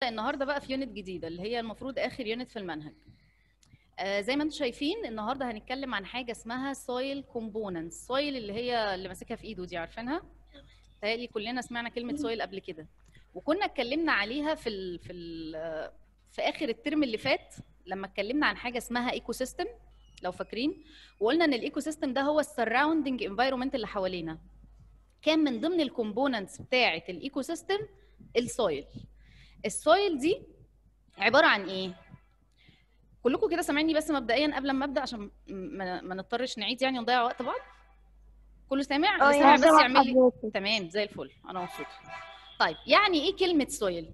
النهارده بقى في يونت جديده اللي هي المفروض اخر يونت في المنهج آه زي ما انتم شايفين النهارده هنتكلم عن حاجه اسمها سويل كومبوننتس سويل اللي هي اللي ماسكها في ايده دي عارفينها تهيألي كلنا سمعنا كلمه سويل قبل كده وكنا اتكلمنا عليها في ال في ال في اخر الترم اللي فات لما اتكلمنا عن حاجه اسمها ايكو سيستم لو فاكرين وقلنا ان الايكو سيستم ده هو السراوندنج انفايرمنت اللي حوالينا كان من ضمن الكومبوننتس بتاعه الايكو سيستم السويل السويل دي عباره عن ايه كلكم كده سامعيني بس مبدئيا قبل ما ابدا عشان ما, ما نضطرش نعيد يعني ونضيع وقت بعض كله سامع اه اللي سامع يعني بس سامع يعمل لي حضرتك. تمام زي الفل انا مبسوطه طيب يعني ايه كلمه سويل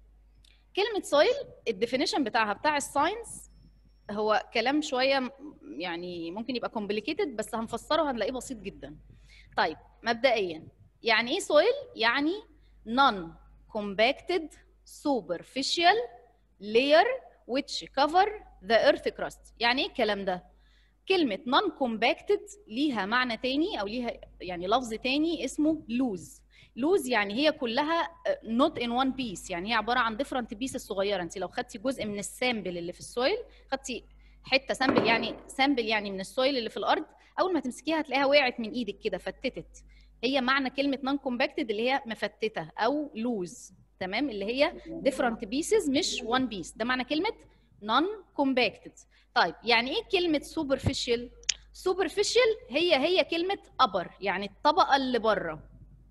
كلمه سويل الديفينيشن بتاعها بتاع الساينس هو كلام شويه م- يعني ممكن يبقى كومبليكيتد بس هنفسره هنلاقيه بسيط جدا طيب مبدئيا يعني ايه سويل يعني non compacted superficial layer which cover the earth crust يعني ايه الكلام ده كلمة non compacted ليها معنى تاني أو ليها يعني لفظ تاني اسمه loose loose يعني هي كلها uh, not in one piece يعني هي عبارة عن different pieces صغيرة انت لو خدتي جزء من السامبل اللي في السويل خدتي حتة سامبل يعني سامبل يعني من السويل اللي في الأرض أول ما تمسكيها هتلاقيها وقعت من إيدك كده فتتت هي معنى كلمة non compacted اللي هي مفتتة أو loose تمام اللي هي different pieces مش one piece ده معنى كلمة non compacted طيب يعني ايه كلمة superficial superficial هي هي كلمة upper يعني الطبقة اللي بره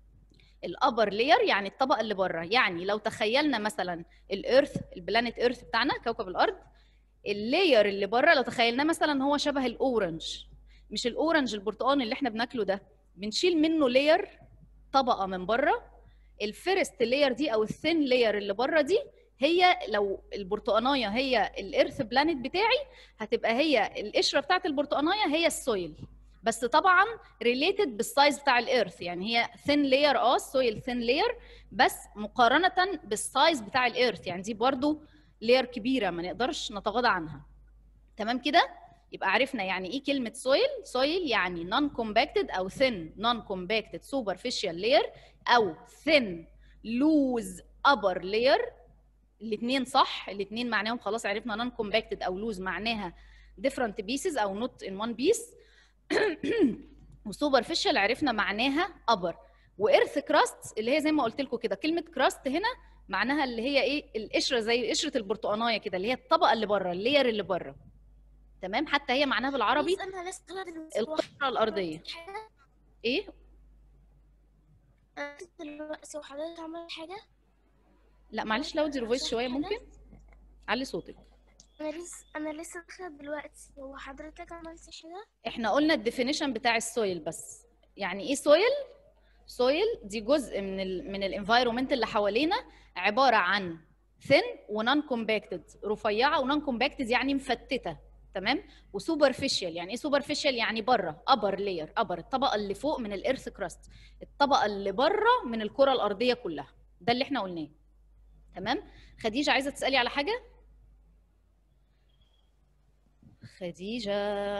الابر لاير يعني الطبقة اللي بره يعني لو تخيلنا مثلا الارث البلانيت ايرث بتاعنا كوكب الارض اللاير اللي بره لو تخيلناه مثلا هو شبه الاورنج مش الاورنج البرتقاني اللي احنا بناكله ده بنشيل منه لاير طبقة من بره الفيرست لاير دي او الثين لاير اللي بره دي هي لو البرتقانيه هي الارث بلانيت بتاعي هتبقى هي القشره بتاعت البرتقانيه هي السويل بس طبعا ريليتد بالسايز بتاع الارث يعني هي ثين لاير اه السويل ثين لاير بس مقارنه بالسايز بتاع الارث يعني دي برضو لاير كبيره ما نقدرش نتغاضى عنها تمام كده يبقى عرفنا يعني ايه كلمه سويل سويل يعني نون كومباكتد او ثين نون كومباكتد سوبرفيشال لاير او ثين لوز ابر لاير الاثنين صح الاثنين معناهم خلاص عرفنا نون كومباكتد او لوز معناها different pieces او not in one piece وسوبرفيشال عرفنا معناها upper وإرث كراست اللي هي زي ما قلت لكم كده كلمة كراست هنا معناها اللي هي ايه القشرة زي قشرة البرتقانية كده اللي هي الطبقة اللي بره اللاير اللي بره تمام حتى هي معناها بالعربي بس انا لسه دلوقتي القشرة الأرضية ايه أنا لسه دلوقتي وحضرتك عملت حاجه لا معلش لو دي فويس شوية ممكن علي صوتك انا لسه انا لسه داخله دلوقتي هو حضرتك عملت حاجه احنا قلنا الديفينيشن بتاع السويل بس يعني ايه سويل سويل دي جزء من ال من الانفايرومنت اللي حوالينا عباره عن ثين ونون كومباكتد رفيعه ونون كومباكتد يعني مفتته تمام وسوبرفيشال يعني ايه سوبرفيشال يعني بره ابر لاير ابر الطبقه اللي فوق من الارث كراست الطبقه اللي بره من الكره الارضيه كلها ده اللي احنا قلناه تمام خديجه عايزه تسالي على حاجه خديجه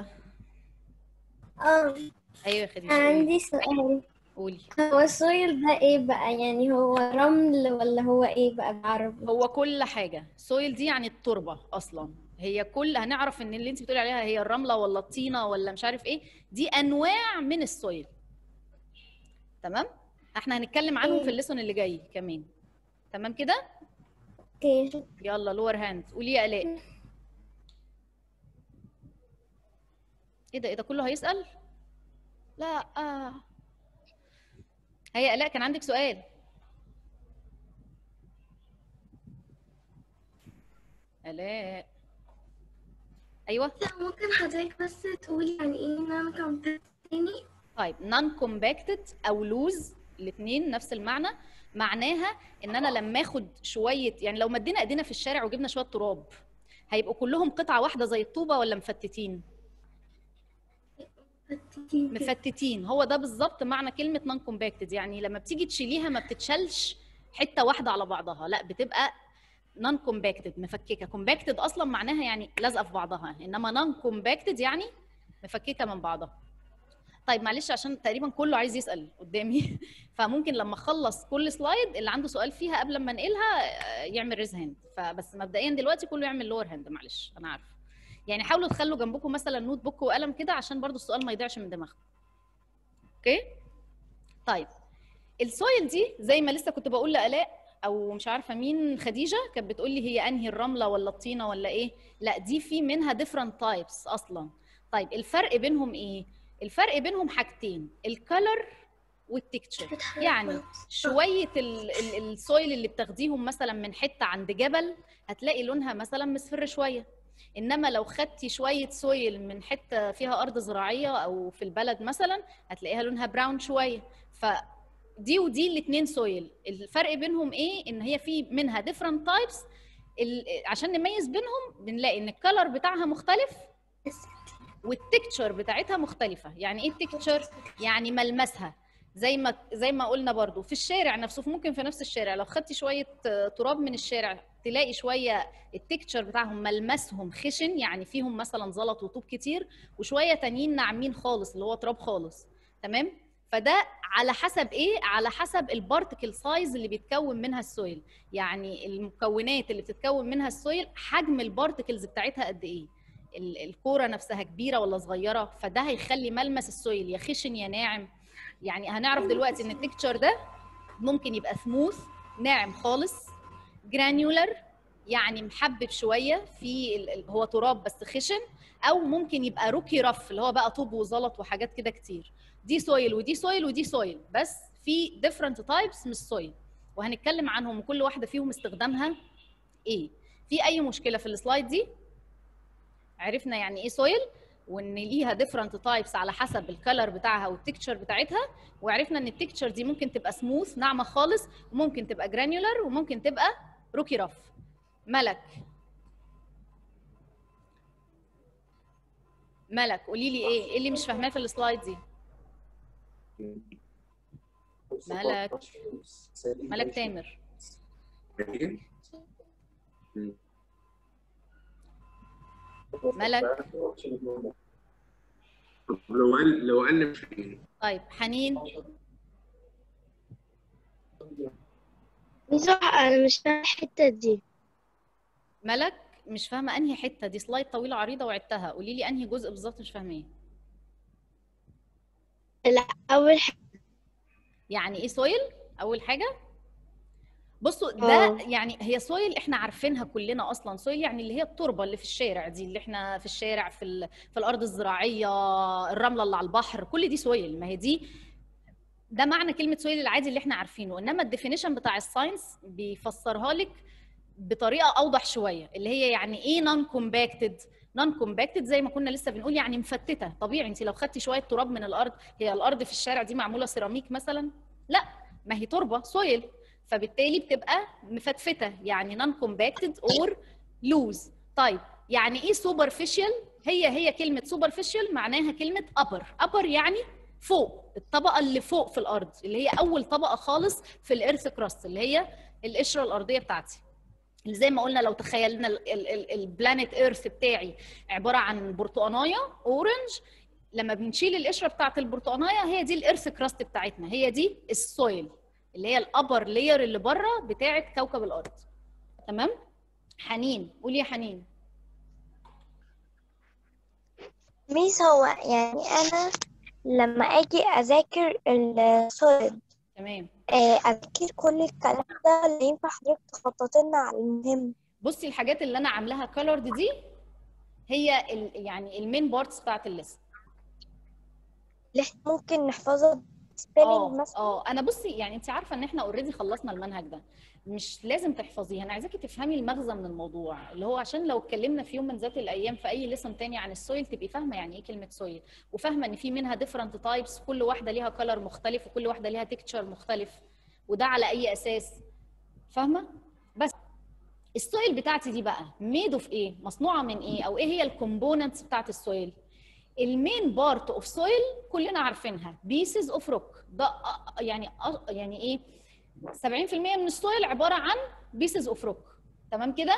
اه ايوه يا خديجه قولي. عندي سؤال قولي هو السويل ده ايه بقى يعني هو رمل ولا هو ايه بقى بالعربي هو كل حاجه سويل دي يعني التربه اصلا هي كل هنعرف ان اللي انت بتقولي عليها هي الرمله ولا الطينه ولا مش عارف ايه دي انواع من السويل تمام احنا هنتكلم عنهم في الليسون اللي جاي كمان تمام كده اوكي يلا لور هاند قولي يا الاء ايه ده ايه ده كله هيسال لا آه. هيا الاء كان عندك سؤال الاء ايوه لا ممكن حضرتك بس تقولي يعني ايه نون كومباكت تاني طيب نون كومباكتد او لوز الاثنين نفس المعنى معناها ان انا لما اخد شويه يعني لو مدينا ايدينا في الشارع وجبنا شويه تراب هيبقوا كلهم قطعه واحده زي الطوبه ولا مفتتين مفتتين هو ده بالظبط معنى كلمه نون كومباكتد يعني لما بتيجي تشيليها ما بتتشالش حته واحده على بعضها لا بتبقى نون كومباكتد مفككه كومباكتد اصلا معناها يعني لازقه في بعضها انما نون كومباكتد يعني مفككه من بعضها طيب معلش عشان تقريبا كله عايز يسال قدامي فممكن لما اخلص كل سلايد اللي عنده سؤال فيها قبل ما انقلها آه، يعمل ريز هاند فبس مبدئيا دلوقتي كله يعمل لور هاند معلش انا عارفه يعني حاولوا تخلوا جنبكم مثلا نوت بوك وقلم كده عشان برضو السؤال ما يضيعش من دماغكم اوكي طيب السويل دي زي ما لسه كنت بقول لالاء او مش عارفه مين خديجه كانت بتقول لي هي انهي الرمله ولا الطينه ولا ايه لا دي في منها different تايبس اصلا طيب الفرق بينهم ايه الفرق بينهم حاجتين الكالر والتكتشر يعني شويه ال- ال- السويل اللي بتاخديهم مثلا من حته عند جبل هتلاقي لونها مثلا مصفر شويه انما لو خدتي شويه سويل من حته فيها ارض زراعيه او في البلد مثلا هتلاقيها لونها براون شويه فدي ودي الاثنين سويل الفرق بينهم ايه ان هي في منها different types ال- عشان نميز بينهم بنلاقي ان الكالر بتاعها مختلف والتكتشر بتاعتها مختلفه يعني ايه التكتشر يعني ملمسها زي ما زي ما قلنا برضو في الشارع نفسه ممكن في نفس الشارع لو خدتي شويه آه، تراب من الشارع تلاقي شويه التكتشر بتاعهم ملمسهم خشن يعني فيهم مثلا زلط وطوب كتير وشويه تانيين ناعمين خالص اللي هو تراب خالص تمام فده على حسب ايه على حسب البارتكل سايز اللي بيتكون منها السويل يعني المكونات اللي بتتكون منها السويل حجم البارتكلز بتاعتها قد ايه ال- الكوره نفسها كبيره ولا صغيره فده هيخلي ملمس السويل يا خشن يا ناعم يعني هنعرف دلوقتي ان التكتشر ده ممكن يبقى سموث ناعم خالص جرانيولر يعني محبب شويه في ال- ال- هو تراب بس خشن او ممكن يبقى روكي رف اللي هو بقى طوب وزلط وحاجات كده كتير دي سويل ودي سويل ودي سويل بس في ديفرنت تايبس من السويل وهنتكلم عنهم وكل واحده فيهم استخدامها ايه في اي مشكله في السلايد دي عرفنا يعني ايه سويل وان ليها ديفرنت تايبس على حسب الكالر بتاعها والتكتشر بتاعتها وعرفنا ان التكتشر دي ممكن تبقى سموث ناعمه خالص وممكن تبقى جرانيولر وممكن تبقى روكي رف ملك ملك قولي لي ايه ايه اللي مش فاهماه في السلايد دي ملك ملك تامر ملك لو قال لو قال مش طيب حنين صح انا مش فاهمه الحته دي ملك مش فاهمه انهي حته دي سلايد طويله عريضه وعدتها قولي لي انهي جزء بالظبط مش فاهماه لا اول حاجه يعني ايه سويل اول حاجه بصوا ده آه. يعني هي سويل احنا عارفينها كلنا اصلا سويل يعني اللي هي التربه اللي في الشارع دي اللي احنا في الشارع في ال... في الارض الزراعيه الرمله اللي على البحر كل دي سويل ما هي دي ده معنى كلمه سويل العادي اللي احنا عارفينه انما الديفينيشن بتاع الساينس بيفسرها لك بطريقه اوضح شويه اللي هي يعني ايه نون كومباكتد نون كومباكتد زي ما كنا لسه بنقول يعني مفتته طبيعي انت لو خدتي شويه تراب من الارض هي الارض في الشارع دي معموله سيراميك مثلا لا ما هي تربه سويل فبالتالي بتبقى مفتفته يعني نون كومباكتد اور لوز طيب يعني ايه سوبرفيشال هي هي كلمه سوبرفيشال معناها كلمه ابر ابر يعني فوق الطبقه اللي فوق في الارض اللي هي اول طبقه خالص في الارث كراست اللي هي القشره الارضيه بتاعتي اللي زي ما قلنا لو تخيلنا البلانيت ايرث بتاعي عباره عن برتقانيه اورنج لما بنشيل القشره بتاعت البرتقانيه هي دي الارث كراست بتاعتنا هي دي السويل اللي هي الابر لاير اللي بره بتاعت كوكب الارض تمام حنين قولي يا حنين ميس هو يعني أنا لما أجي أذاكر السوليد تمام أذاكر كل الكلام ده اللي ينفع حضرتك تخطط لنا على المهم بصي الحاجات اللي انا عاملاها كولورد دي هي ال يعني المين بارتس بتاعت الليست اللي احنا ممكن نحفظها سبيلنج اه مثلا اه انا بصي يعني انت عارفه ان احنا اوريدي خلصنا المنهج ده مش لازم تحفظيه انا عايزاكي تفهمي المغزى من الموضوع اللي هو عشان لو اتكلمنا في يوم من ذات الايام في اي ليسن تاني عن السويل تبقي فاهمه يعني ايه كلمه سويل وفاهمه ان في منها ديفرنت تايبس كل واحده ليها كلر مختلف وكل واحده ليها تكتشر مختلف وده على اي اساس فاهمه بس السويل بتاعتي دي بقى ميد اوف ايه مصنوعه من ايه او ايه هي الكومبوننتس بتاعت السويل المين بارت اوف سويل كلنا عارفينها بيسز اوف روك ده أ- يعني أ- يعني ايه 70% من السويل عباره عن بيسز اوف روك تمام كده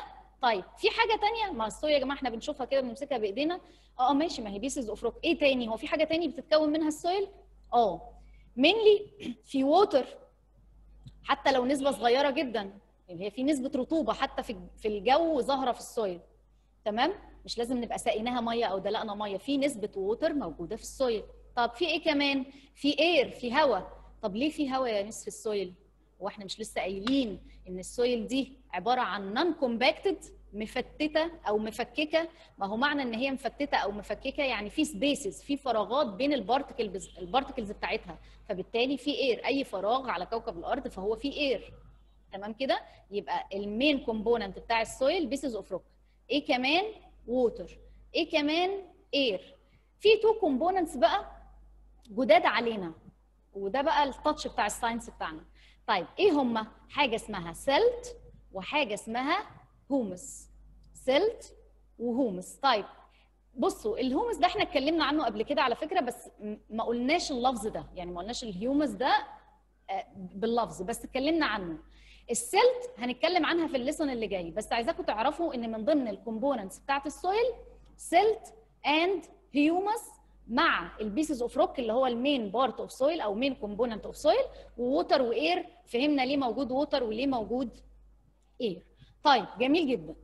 طيب في حاجه تانية ما الصويا يا جماعه احنا بنشوفها كده بنمسكها بايدينا اه اه ماشي ما هي بيسز اوف روك ايه تاني هو في حاجه تاني بتتكون منها السويل اه مينلي في ووتر حتى لو نسبه صغيره جدا يعني هي في نسبه رطوبه حتى في في الجو ظاهره في السويل تمام مش لازم نبقى ساقيناها ميه او دلقنا ميه في نسبه ووتر موجوده في السويل طب في ايه كمان في اير في هواء طب ليه في هواء يا مس في السويل هو احنا مش لسه قايلين ان السويل دي عباره عن نون كومباكتد مفتته او مفككه ما هو معنى ان هي مفتته او مفككه يعني في سبيسز في فراغات بين البارتكلز البارتكلز بتاعتها فبالتالي في اير اي فراغ على كوكب الارض فهو في اير تمام كده يبقى المين كومبوننت بتاع السويل بيسز اوف روك ايه كمان ووتر ايه كمان اير في تو كومبوننتس بقى جداد علينا وده بقى التاتش بتاع الساينس بتاعنا طيب ايه هما حاجه اسمها سيلت وحاجه اسمها هومس سيلت وهومس طيب بصوا الهومس ده احنا اتكلمنا عنه قبل كده على فكره بس م- ما قلناش اللفظ ده يعني ما قلناش الهيومس ده آه، باللفظ بس اتكلمنا عنه السيلت هنتكلم عنها في الليسون اللي جاي بس عايزاكم تعرفوا ان من ضمن الكومبوننتس بتاعت السويل سيلت اند هيومس مع البيسز اوف روك اللي هو المين بارت اوف سويل او مين كومبوننت اوف سويل ووتر واير فهمنا ليه موجود ووتر وليه موجود اير طيب جميل جدا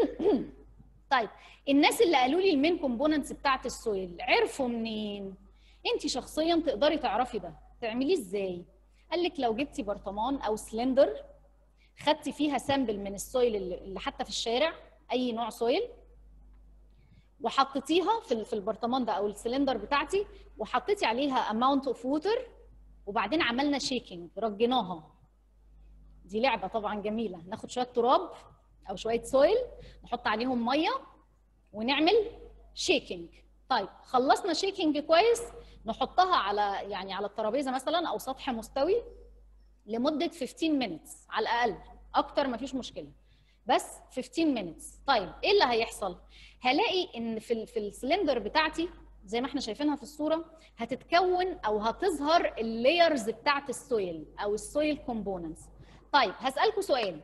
طيب الناس اللي قالوا لي المين كومبوننتس بتاعت السويل عرفوا منين انت شخصيا تقدري تعرفي ده تعمليه ازاي قال لك لو جبتي برطمان او سلندر خدتي فيها سامبل من السويل اللي اللي حتى في الشارع اي نوع سويل وحطيتيها في ال- في البرطمان ده او السلندر بتاعتي وحطيتي عليها اماونت اوف ووتر وبعدين عملنا شيكينج رجيناها دي لعبه طبعا جميله ناخد شويه تراب او شويه سويل نحط عليهم ميه ونعمل شيكينج طيب خلصنا شيكينج كويس نحطها على يعني على الترابيزه مثلا او سطح مستوي لمده 15 minutes على الاقل اكتر مفيش مشكله بس 15 minutes طيب ايه اللي هيحصل هلاقي ان في ال- في السلندر بتاعتي زي ما احنا شايفينها في الصوره هتتكون او هتظهر اللايرز بتاعت السويل او السويل كومبوننتس طيب هسالكم سؤال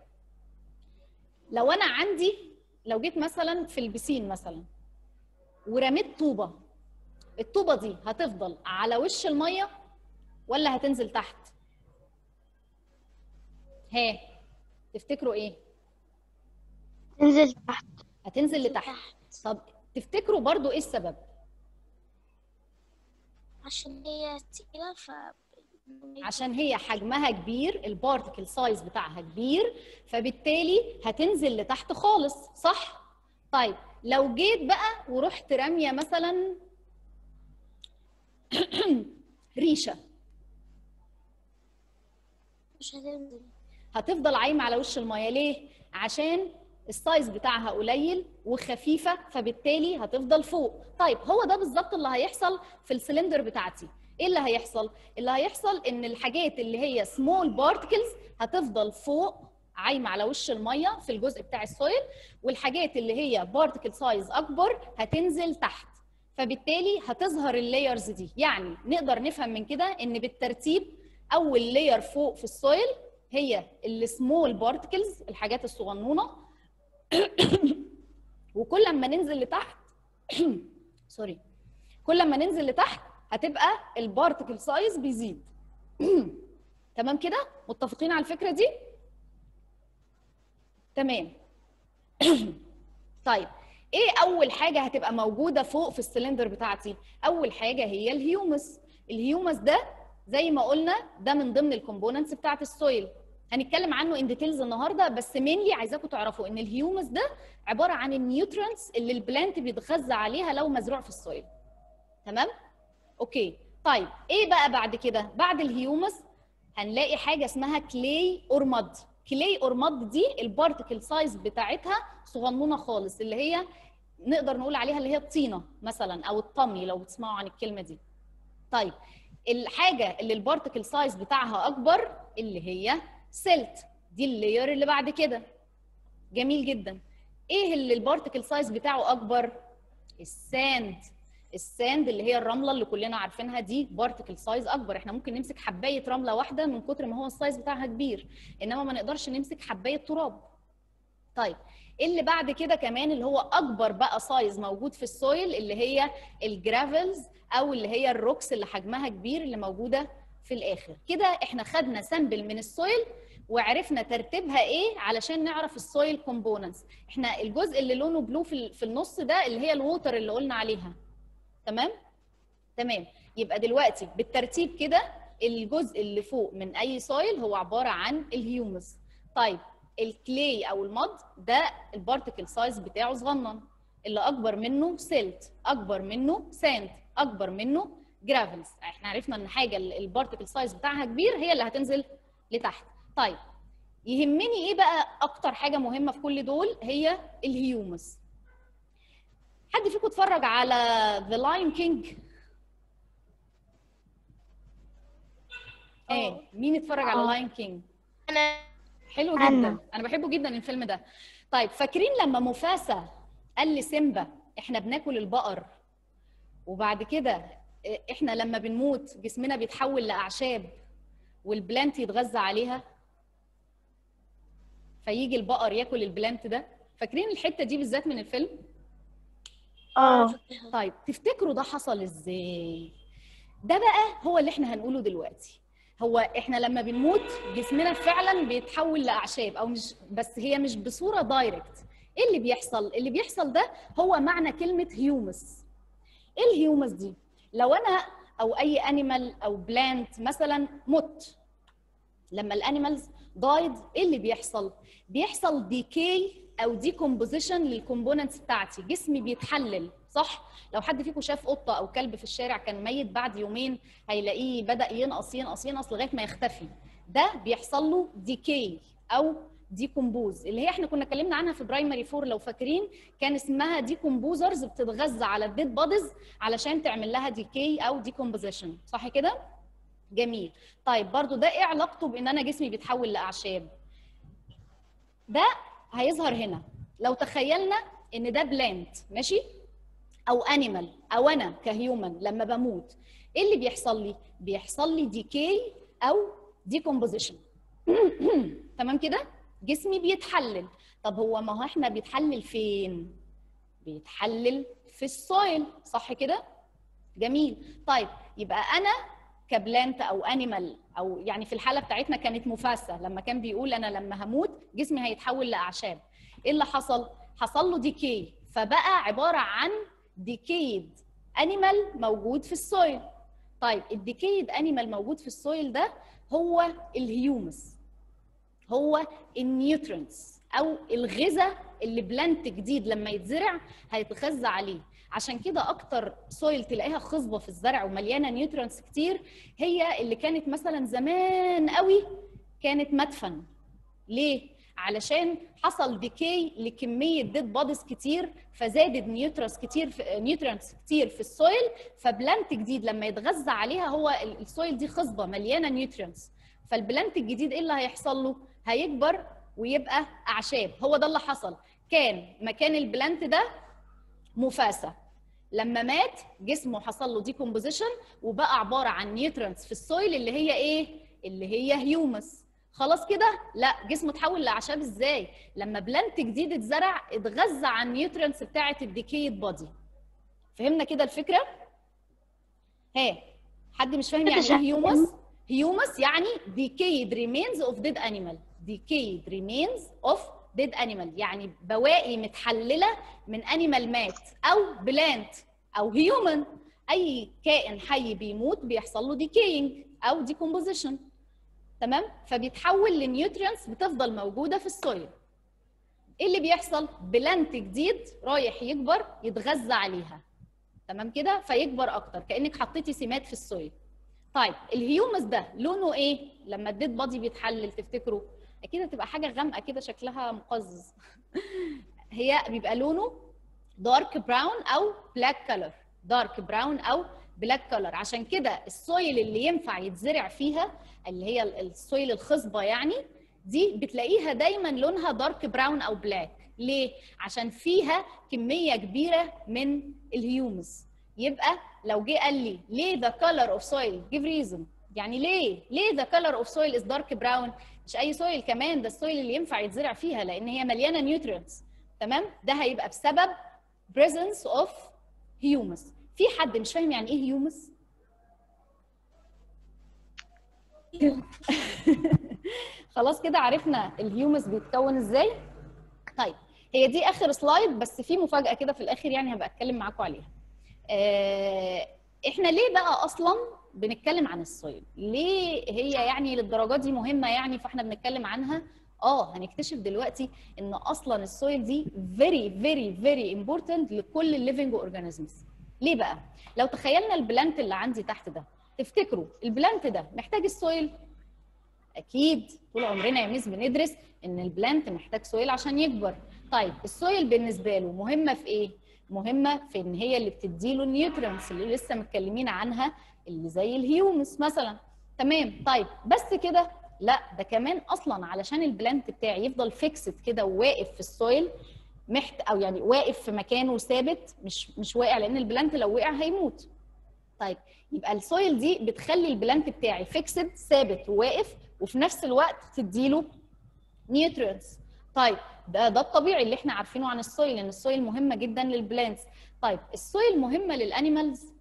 لو انا عندي لو جيت مثلا في البسين مثلا ورميت طوبه الطوبه دي هتفضل على وش الميه ولا هتنزل تحت ها تفتكروا ايه تنزل تحت هتنزل لتحت طب تفتكروا برضو ايه السبب عشان هي تقيلة ف عشان هي حجمها كبير البارتكل سايز بتاعها كبير فبالتالي هتنزل لتحت خالص صح طيب لو جيت بقى ورحت راميه مثلا ريشه مش هتنزل هتفضل عايمه على وش الميه ليه عشان السايز بتاعها قليل وخفيفه فبالتالي هتفضل فوق طيب هو ده بالظبط اللي هيحصل في السلندر بتاعتي ايه اللي هيحصل اللي هيحصل ان الحاجات اللي هي سمول بارتكلز هتفضل فوق عايمه على وش الميه في الجزء بتاع السويل والحاجات اللي هي بارتكل سايز اكبر هتنزل تحت فبالتالي هتظهر اللايرز دي يعني نقدر نفهم من كده ان بالترتيب اول لاير فوق في السويل هي السمول بارتكلز الحاجات الصغنونه وكل ما ننزل لتحت سوري كل ما ننزل لتحت هتبقى البارتكل سايز بيزيد تمام كده متفقين على الفكره دي تمام طيب ايه اول حاجه هتبقى موجوده فوق في السلندر بتاعتي اول حاجه هي الهيومس الهيومس ده زي ما قلنا ده من ضمن الكومبوننتس بتاعت السويل هنتكلم عنه ان ديتيلز النهارده بس مينلي عايزاكم تعرفوا ان الهيومس ده عباره عن النيوترينتس اللي البلانت بيتغذى عليها لو مزروع في السويل تمام اوكي طيب ايه بقى بعد كده بعد الهيومس هنلاقي حاجه اسمها كلي اور مد كلي اور مد دي البارتكل سايز بتاعتها صغنونه خالص اللي هي نقدر نقول عليها اللي هي الطينه مثلا او الطمي لو بتسمعوا عن الكلمه دي طيب الحاجه اللي البارتكل سايز بتاعها اكبر اللي هي سيلت دي اللاير اللي بعد كده جميل جدا ايه اللي البارتكل سايز بتاعه اكبر الساند الساند اللي هي الرمله اللي كلنا عارفينها دي بارتكل سايز اكبر احنا ممكن نمسك حبايه رمله واحده من كتر ما هو السايز بتاعها كبير انما ما نقدرش نمسك حبايه تراب طيب اللي بعد كده كمان اللي هو اكبر بقى سايز موجود في السويل اللي هي الجرافلز او اللي هي الروكس اللي حجمها كبير اللي موجوده في الاخر كده احنا خدنا سامبل من السويل وعرفنا ترتيبها ايه علشان نعرف السويل كومبوننتس احنا الجزء اللي لونه بلو في ال- في النص ده اللي هي الووتر اللي قلنا عليها تمام تمام يبقى دلوقتي بالترتيب كده الجزء اللي فوق من اي سويل هو عباره عن الهيومس طيب الكلي او المض ده البارتيكل سايز بتاعه صغنن اللي اكبر منه سيلت اكبر منه ساند اكبر منه جرافلز احنا عرفنا ان حاجه البارتيكل سايز بتاعها كبير هي اللي هتنزل لتحت طيب يهمني ايه بقى اكتر حاجه مهمه في كل دول هي الهيومس حد فيكم اتفرج على ذا لاين كينج ايه مين اتفرج على آه. لاين كينج انا حلو أنا. جدا انا بحبه جدا الفيلم ده طيب فاكرين لما مفاسا قال لسيمبا احنا بناكل البقر وبعد كده إيه، احنا لما بنموت جسمنا بيتحول لاعشاب والبلانت يتغذى عليها فيجي البقر ياكل البلانت ده فاكرين الحته دي بالذات من الفيلم اه طيب تفتكروا ده حصل ازاي ده بقى هو اللي احنا هنقوله دلوقتي هو احنا لما بنموت جسمنا فعلا بيتحول لاعشاب او مش بس هي مش بصوره دايركت ايه اللي بيحصل اللي بيحصل ده هو معنى كلمه هيومس ايه الهيومس دي لو انا او اي انيمال او بلانت مثلا مت لما الانيمالز دايد ايه اللي بيحصل بيحصل ديكي او ديكومبوزيشن للكومبوننتس بتاعتي جسمي بيتحلل صح لو حد فيكم شاف قطه او كلب في الشارع كان ميت بعد يومين هيلاقيه بدا ينقص ينقص ينقص لغايه ما يختفي ده بيحصل له ديكي او ديكومبوز اللي هي احنا كنا اتكلمنا عنها في برايمري فور لو فاكرين كان اسمها ديكومبوزرز بتتغذى على الديد بوديز علشان تعمل لها ديكي او ديكومبوزيشن صح كده جميل طيب برضو ده ايه علاقته بان انا جسمي بيتحول لاعشاب ده هيظهر هنا لو تخيلنا ان ده بلانت ماشي او انيمال او انا كهيومن لما بموت ايه اللي بيحصل لي بيحصل لي ديكي او ديكومبوزيشن تمام كده جسمي بيتحلل طب هو ما هو احنا بيتحلل فين بيتحلل في السويل صح كده جميل طيب يبقى انا كبلانت او انيمال او يعني في الحاله بتاعتنا كانت مفاسه لما كان بيقول انا لما هموت جسمي هيتحول لاعشاب ايه اللي حصل حصل له ديكي فبقى عباره عن ديكيد انيمال موجود في السويل طيب الديكيد انيمال موجود في السويل ده هو الهيومس هو النيوترينتس او الغذاء اللي بلانت جديد لما يتزرع هيتغذى عليه عشان كده اكتر سويل تلاقيها خصبه في الزرع ومليانه نيوترينتس كتير هي اللي كانت مثلا زمان قوي كانت مدفن ليه علشان حصل ديكي لكميه ديد بوديز كتير فزادت نيوترس كتير في نيوترينتس كتير في السويل فبلانت جديد لما يتغذى عليها هو ال- السويل دي خصبه مليانه نيوترينتس فالبلانت الجديد ايه اللي هيحصل له هيكبر ويبقى اعشاب هو ده اللي حصل كان مكان البلانت ده مفاسه لما مات جسمه حصل له ديكومبوزيشن وبقى عباره عن نيوترينتس في السويل اللي هي ايه اللي هي هيومس خلاص كده لا جسمه اتحول لاعشاب ازاي لما بلانت جديد اتزرع اتغذى على النيوترينتس بتاعه الديكيد بودي فهمنا كده الفكره ها حد مش فاهم يعني ايه هيومس هيومس يعني decayed remains of dead animal decayed remains of dead animal يعني بواقي متحلله من انيمال مات او بلانت او هيومن اي كائن حي بيموت بيحصل له decaying او decomposition تمام فبيتحول لنيوترينتس بتفضل موجوده في السويل ايه اللي بيحصل بلانت جديد رايح يكبر يتغذى عليها تمام كده فيكبر اكتر كانك حطيتي سمات في السويل طيب الهيومس ده لونه ايه لما الديد بادي بيتحلل تفتكروا اكيد هتبقى حاجه غامقه كده شكلها مقزز هي بيبقى لونه دارك براون او بلاك كلر دارك براون او بلاك كلر عشان كده السويل اللي ينفع يتزرع فيها اللي هي ال- السويل الخصبه يعني دي بتلاقيها دايما لونها دارك براون او بلاك ليه عشان فيها كميه كبيره من الهيومس يبقى لو جه قال لي ليه the color of soil give reason يعني ليه ليه the color of soil is dark brown مش اي سويل كمان ده السويل اللي ينفع يتزرع فيها لان هي مليانه نيوترينتس تمام ده هيبقى بسبب presence of humus في حد مش فاهم يعني ايه هيومس خلاص كده عرفنا الهيومس بيتكون ازاي طيب هي دي اخر سلايد بس في مفاجاه كده في الاخر يعني هبقى اتكلم معاكم عليها آه، احنا ليه بقى اصلا بنتكلم عن السويل ليه هي يعني للدرجات دي مهمه يعني فاحنا بنتكلم عنها اه هنكتشف دلوقتي ان اصلا السويل دي very very very important لكل الليفنج اورجانيزمز ليه بقى لو تخيلنا البلانت اللي عندي تحت ده تفتكروا البلانت ده محتاج السويل اكيد طول عمرنا يا ميس بندرس ان البلانت محتاج سويل عشان يكبر طيب السويل بالنسبه له مهمه في ايه مهمه في ان هي اللي بتديله النيوترينتس اللي لسه متكلمين عنها اللي زي الهيومس مثلا تمام طيب بس كده لا ده كمان اصلا علشان البلانت بتاعي يفضل فيكسد كده وواقف في السويل محت او يعني واقف في مكانه ثابت مش مش واقع لان البلانت لو وقع هيموت طيب يبقى السويل دي بتخلي البلانت بتاعي فيكسد ثابت وواقف وفي نفس الوقت تديله نيوترينتس طيب ده ده الطبيعي اللي احنا عارفينه عن السويل ان السويل مهمه جدا للبلانتس طيب السويل مهمه للانيمالز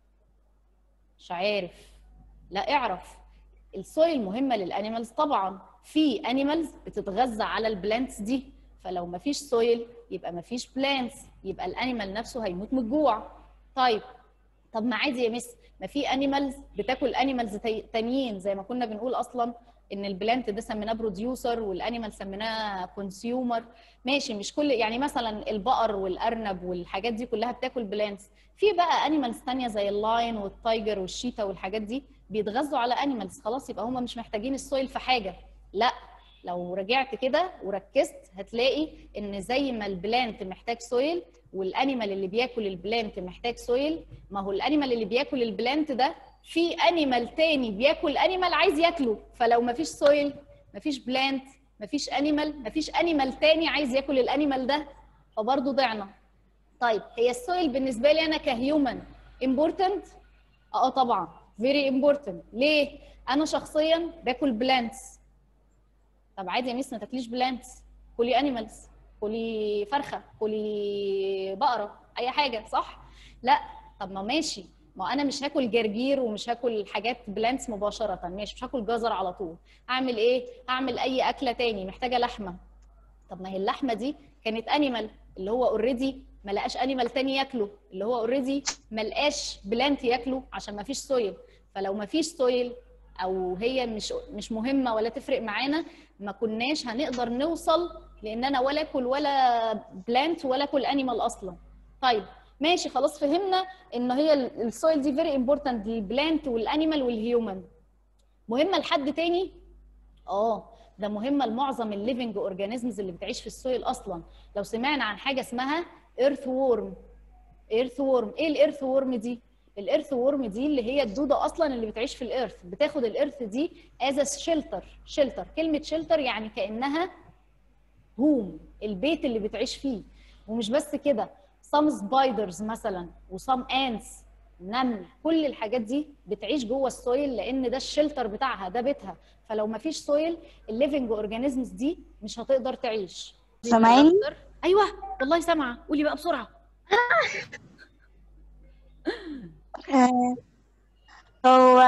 مش عارف لا اعرف السويل مهمه للانيمالز طبعا في انيمالز بتتغذى على البلانتس دي فلو ما فيش سويل يبقى ما فيش بلانتس يبقى الانيمال نفسه هيموت من الجوع طيب طب ما عادي يا مس ما في انيمالز بتاكل انيمالز تانيين زي ما كنا بنقول اصلا ان البلانت ده سميناه بروديوسر والانيمال سميناه كونسيومر ماشي مش كل يعني مثلا البقر والارنب والحاجات دي كلها بتاكل بلانتس في بقى انيمالز تانية زي اللاين والتايجر والشيتا والحاجات دي بيتغذوا على انيمالز خلاص يبقى هم مش محتاجين السويل في حاجه لا لو رجعت كده وركزت هتلاقي ان زي ما البلانت محتاج سويل والانيمال اللي بياكل البلانت محتاج سويل ما هو الانيمال اللي بياكل البلانت ده في انيمال تاني بياكل انيمال عايز ياكله فلو ما فيش سويل ما فيش بلانت ما فيش انيمال ما فيش انيمال تاني عايز ياكل الانيمال ده فبرضه ضعنا طيب هي السويل بالنسبه لي انا كهيومن امبورتنت اه طبعا فيري امبورتنت ليه انا شخصيا باكل بلانتس طب عادي يا ميس ما تاكليش بلانتس كلي انيمالز كلي فرخه كلي بقره اي حاجه صح لا طب ما ماشي ما انا مش هاكل جرجير ومش هاكل حاجات بلانتس مباشره ماشي مش هاكل جزر على طول اعمل ايه اعمل اي اكله تاني محتاجه لحمه طب ما هي اللحمه دي كانت انيمال اللي هو اوريدي ما لقاش انيمال تاني ياكله اللي هو اوريدي ما لقاش بلانت ياكله عشان ما فيش سويل فلو ما فيش سويل او هي مش مش مهمه ولا تفرق معانا ما كناش هنقدر نوصل لان انا ولا اكل ولا بلانت ولا اكل انيمال اصلا طيب ماشي خلاص فهمنا ان هي السويل دي فيري امبورتنت للبلانت والانيمال والهيومن مهمه لحد تاني اه ده مهمه لمعظم الليفنج اورجانيزمز اللي بتعيش في السويل اصلا لو سمعنا عن حاجه اسمها ايرث وورم ايرث وورم ايه الايرث وورم دي الايرث وورم دي اللي هي الدوده اصلا اللي بتعيش في الارث بتاخد الارث دي از شيلتر شيلتر كلمه شيلتر يعني كانها هوم البيت اللي بتعيش فيه ومش بس كده some spiders مثلا وسام ants نمل كل الحاجات دي بتعيش جوه السويل لان ده الشلتر بتاعها ده بيتها فلو ما فيش سويل الليفنج اورجانيزمز دي مش هتقدر تعيش سامعيني؟ ايوه والله سامعه قولي بقى بسرعه آه، هو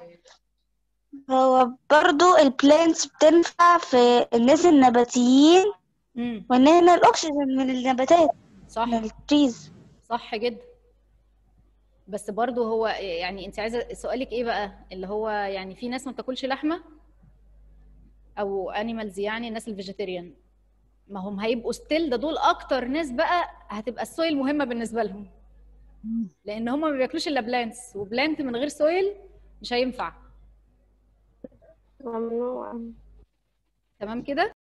هو برضو البلانتس بتنفع في الناس النباتيين امم وان الاكسجين من النباتات صح من التريز صح جدا بس برضو هو يعني انت عايزه سؤالك ايه بقى اللي هو يعني في ناس ما بتاكلش لحمه او انيمالز يعني الناس الفيجيتيريان ما هم هيبقوا ستيل ده دول اكتر ناس بقى هتبقى السويل مهمه بالنسبه لهم لان هم ما بياكلوش الا بلانتس وبلانت من غير سويل مش هينفع ممنوع تمام كده